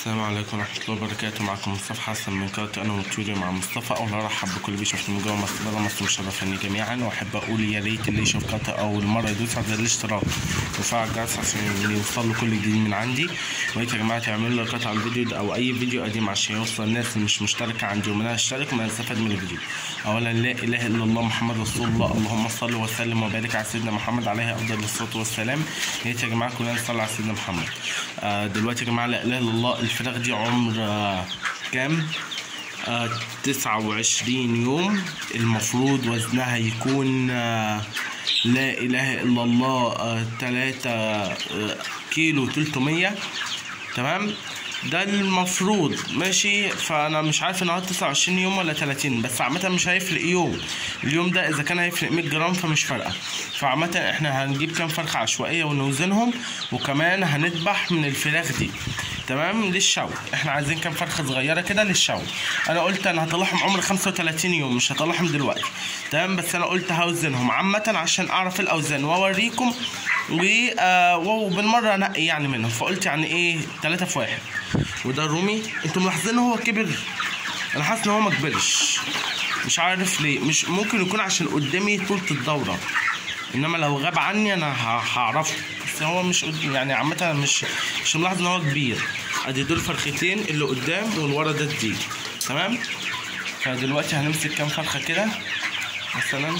السلام عليكم ورحمة الله وبركاته معكم مصطفى حسن من قناة أنا وتوري مع مصطفى أولا أرحب بكل اللي بيشوفني من جوه مصر بره مصر مشرفني جميعا وأحب أقول يا ريت اللي يشوف قناتي أول مرة يدوس على زر الاشتراك ويفعل الجرس عشان يوصل له كل جديد من عندي ويا ريت يا جماعة تعملوا لايكات على الفيديو ده أو أي فيديو قديم عشان يوصل الناس اللي مش مشتركة عندي ومنها اشترك وما يستفاد من الفيديو أولا لا إله إلا الله محمد رسول الله اللهم صل وسلم وبارك على سيدنا محمد عليه أفضل الصلاة والسلام يا ريت يا جماعة كلنا نصلي على سيدنا محمد آه دلوقتي يا جماعة لا إله إلا الله الفراخ دي عمر آه كام؟ آه تسعة وعشرين يوم المفروض وزنها يكون آه لا إله إلا الله آه تلاتة آه كيلو تلتمية تمام ده المفروض ماشي فانا مش عارف النهارده 29 يوم ولا 30 بس عامه مش هيفرق يوم اليوم ده اذا كان هيفرق 100 جرام فمش فارقه فعامه احنا هنجيب كام فرخه عشوائيه ونوزنهم وكمان هنذبح من الفراخ دي تمام للشوي احنا عايزين كام فرخه صغيره كده للشوي انا قلت انا هطلعهم عمر 35 يوم مش هطلعهم دلوقتي تمام بس انا قلت هوزنهم عامه عشان اعرف الاوزان واوريكم و آه وبالمره انقي يعني منهم فقلت يعني ايه 3 في واحد وده الرومي انتوا ملاحظين هو كبر انا حاسس ان هو ما كبرش مش عارف ليه مش ممكن يكون عشان قدامي طولة الدورة انما لو غاب عني انا ه- هعرفه بس هو مش قد- يعني عامة أنا مش مش ملاحظ ان هو كبير ادي دول فرختين اللي قدام واللي ورا ده الديل تمام فدلوقتي هنمسك كام فرخة كده مثلا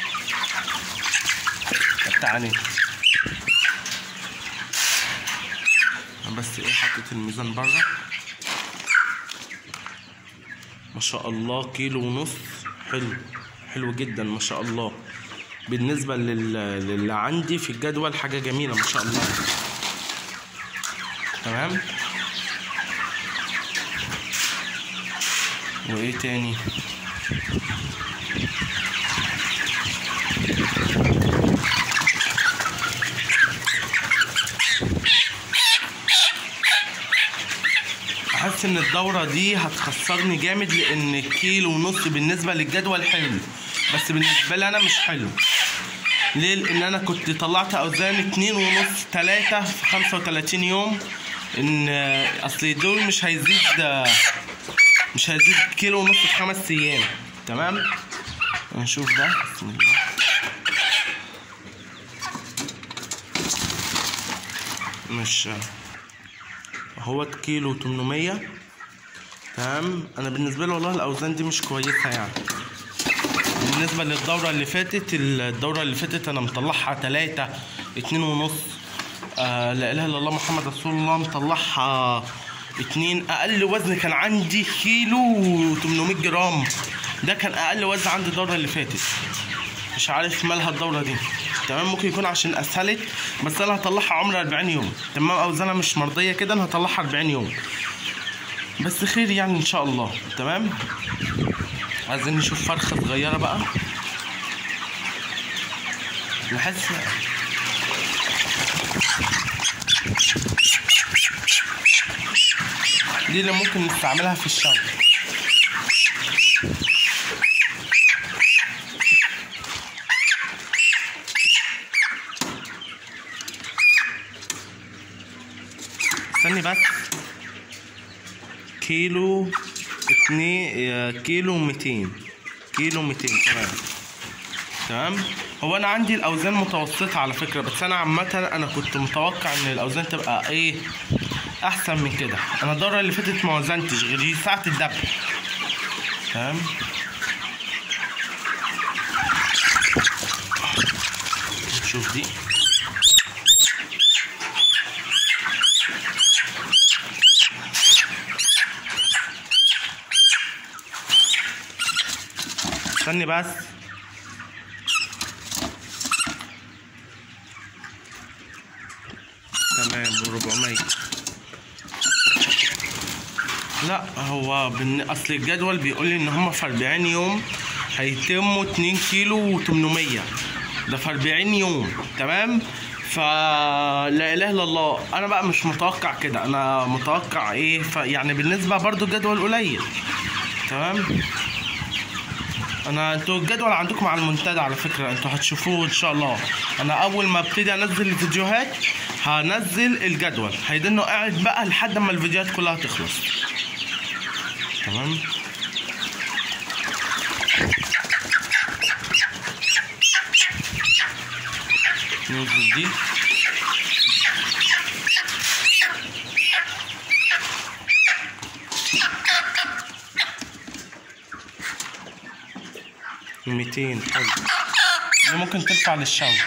تعالى أنا بس ايه حطيت الميزان بره ما شاء الله كيلو ونص حلو حلو جدا ما شاء الله بالنسبة لل... للي عندي في الجدول حاجة جميلة ما شاء الله تمام وايه تاني حاسس ان الدوره دي هتخسرني جامد لان كيلو ونص بالنسبه للجدول حلو بس بالنسبه لي انا مش حلو ليه لان انا كنت طلعت اوزان اتنين ونص تلاتة في خمسة وتلاتين يوم ان اصل دول مش هيزيد مش هيزيد كيلو ونص في خمس ايام تمام نشوف ده بسم الله مش هو كيلو 800 تمام انا بالنسبه لي والله الاوزان دي مش كويسه يعني بالنسبه للدوره اللي فاتت الدوره اللي فاتت انا مطلعها تلاتة اتنين ونص آه لا اله الا الله محمد رسول الله مطلعها اتنين اقل وزن كان عندي كيلو 800 جرام ده كان اقل وزن عندي الدوره اللي فاتت مش عارف مالها الدوره دي تمام ممكن يكون عشان اسهلت بس انا هطلعها عمر 40 يوم تمام اوزانها مش مرضيه كده انا هطلعها 40 يوم بس خير يعني ان شاء الله تمام عايزين نشوف فرخه صغيره بقى نحس دي اللي ممكن نستعملها في الشوي استني بس كيلو اتنين آه، كيلو ميتين كيلو ميتين تمام تمام هو انا عندي الاوزان متوسطه على فكره بس انا عامه انا كنت متوقع ان الاوزان تبقى ايه احسن من كده انا الدوره اللي فاتت ما وزنتش غير دي ساعه الذبح تمام شوف دي استني بس تمام 400 لا هو بالن... اصل الجدول بيقول لي ان هم في 40 يوم هيتموا 2 كيلو و800 ده في 40 يوم تمام فلا اله الا الله انا بقى مش متوقع كده انا متوقع ايه ف... يعني بالنسبه برضو الجدول قليل تمام انا انتوا الجدول عندكم على المنتدى على فكره انتوا هتشوفوه ان شاء الله انا اول ما ابتدي انزل الفيديوهات هنزل الجدول هيدنه قاعد بقى لحد ما الفيديوهات كلها تخلص تمام ننزل دي ميتين حلو دي ممكن تنفع للشوي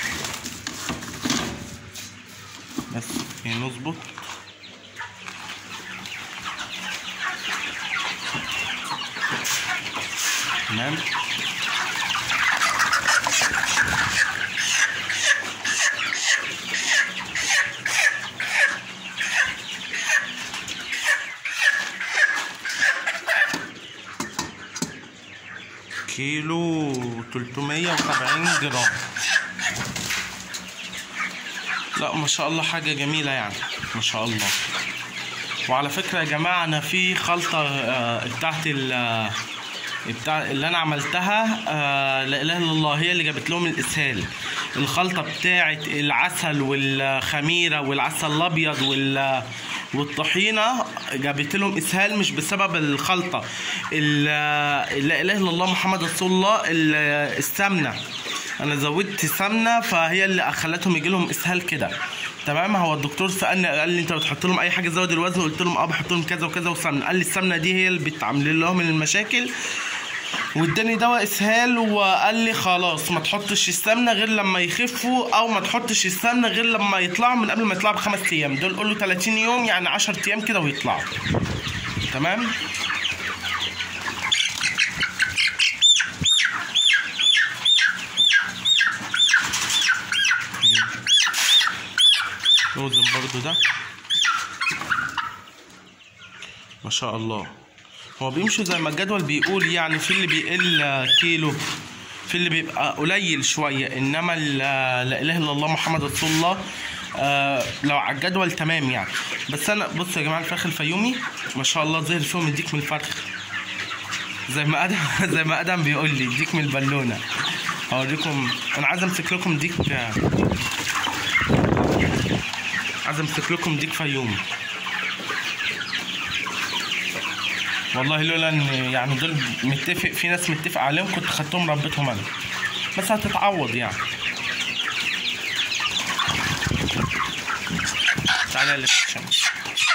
بس يعني نظبط تمام كيلو 370 جرام لا ما شاء الله حاجة جميلة يعني ما شاء الله وعلى فكرة يا جماعة أنا في خلطة آه، بتاعت ال آه، بتاع اللي أنا عملتها آه، لا إله إلا الله هي اللي جابت لهم الإسهال الخلطة بتاعت العسل والخميرة والعسل الأبيض وال والطحينة جابت لهم إسهال مش بسبب الخلطة ال- لا إله إلا الله محمد رسول الله ال- السمنة انا زودت سمنه فهي اللي خلتهم يجي لهم اسهال كده تمام هو الدكتور سالني قال لي انت بتحط لهم اي حاجه تزود الوزن قلت لهم اه بحط لهم كذا وكذا وسمنه قال لي السمنه دي هي اللي بتعمل لهم المشاكل واداني دواء اسهال وقال لي خلاص ما تحطش السمنه غير لما يخفوا او ما تحطش السمنه غير لما يطلعوا من قبل ما يطلعوا بخمس ايام دول قول له 30 يوم يعني 10 ايام كده ويطلعوا تمام نوزن برضو ده ما شاء الله هو بيمشوا زي ما الجدول بيقول يعني في اللي بيقل كيلو في اللي بيبقى قليل شوية إنما ال- لا إله إلا الله محمد رسول الله آه لو على الجدول تمام يعني بس أنا بصوا يا جماعة الفراخ الفيومي ما شاء الله ظهر فيهم يديك من الفرخ زي ما ادم زي ما ادم بيقول لي ديك من البالونه هوريكم انا عايز امسك لكم ديك عايز امسك لكم ديك فيومي والله لولا ان يعني دول متفق في ناس متفق عليهم كنت خدتهم ربيتهم انا بس هتتعوض يعني تعالى يا الشمس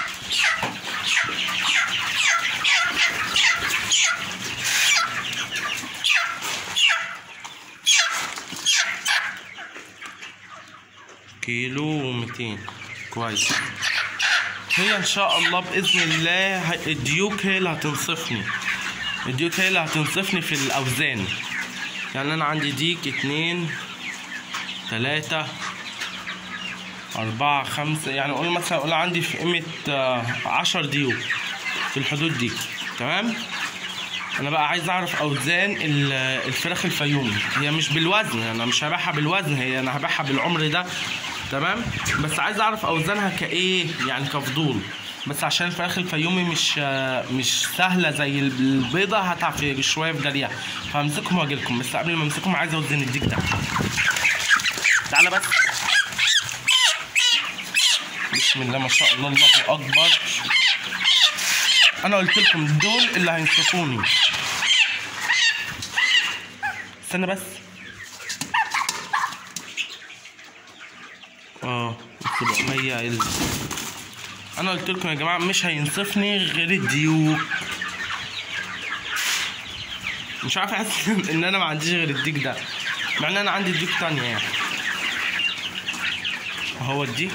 كيلو ومتين كويس هي ان شاء الله باذن الله ه- الديوك هي اللي هتنصفني الديوك هي اللي هتنصفني في الاوزان يعني انا عندي ديك اتنين تلاتة أربعة خمسة يعني قول مثلا قول عندي في قيمة آه، عشر ديوك في الحدود دي تمام انا بقى عايز اعرف اوزان ال- الفراخ الفيومي هي مش بالوزن انا مش هبيعها بالوزن هي انا هبيعها بالعمر ده تمام بس عايز اعرف اوزانها كايه يعني كفضول بس عشان الفراخ الفيومي مش آه، مش سهله زي البيضه هتعب في شويه في جريها فهمسكهم واجي لكم بس قبل ما امسكهم عايز اوزن الديك ده تعالى بس بسم الله ما شاء الله الله اكبر انا قلت لكم دول اللي هينصفوني استنى بس اه 700 ال انا قلت لكم يا جماعه مش هينصفني غير الديوك مش عارف احس ان انا ما عنديش غير الديك ده مع ان انا عندي ديك تانية يعني هو الديك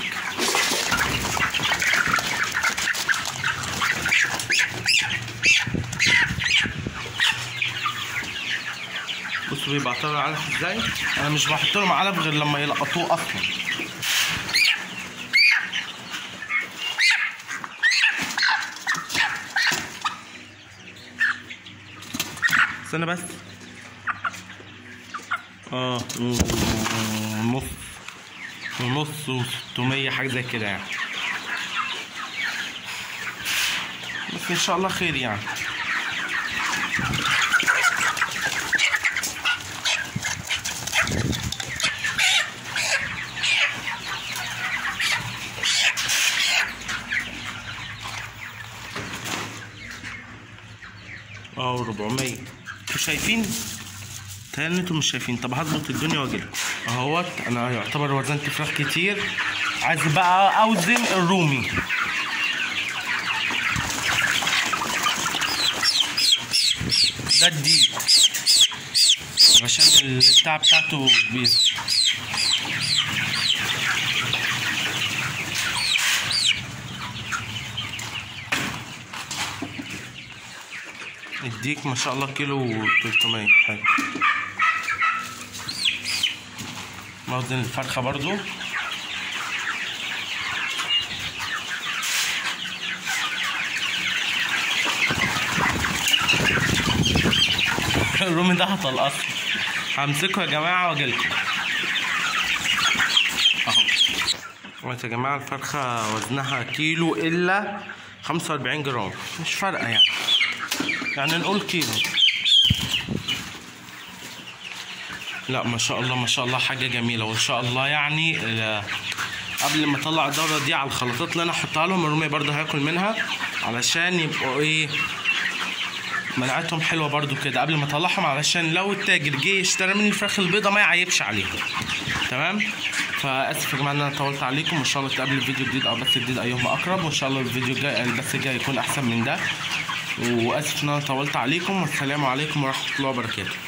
بصوا بيبعتوا له علف ازاي انا مش بحط لهم علف غير لما يلقطوه اصلا استنى بس اه و- ونص ونص وستمية حاجة زي كده يعني بس ان شاء الله خير يعني اه 400 انتوا شايفين تاني انتوا مش شايفين طب هظبط الدنيا واجيلكم اهوت انا يعتبر وزنت فراخ كتير عايز بقى اوزن الرومي ده الديك عشان البتاع بتاعته كبير الديك ما شاء الله كيلو 300 حلو موزن الفرخة برضو الرومي ده هطلقص همسكه يا جماعة واجيلكم اهو بس يا جماعة الفرخة وزنها كيلو إلا خمسة وأربعين جرام مش فارقة يعني يعني نقول كيلو لا ما شاء الله ما شاء الله حاجة جميلة وإن شاء الله يعني آه، قبل ما أطلع الدورة دي على الخلطات اللي أنا أحطها لهم الرومي برضه هياكل منها علشان يبقوا إيه مناعتهم حلوه برضو كده قبل ما اطلعهم علشان لو التاجر جه يشتري مني الفراخ البيضه ما يعيبش عليهم تمام فاسف يا جماعه ان انا طولت عليكم وان شاء الله تقابل فيديو جديد او بث جديد ايهما اقرب وان شاء الله الفيديو الجاي البث الجاي يكون احسن من ده واسف ان انا طولت عليكم والسلام عليكم ورحمه الله وبركاته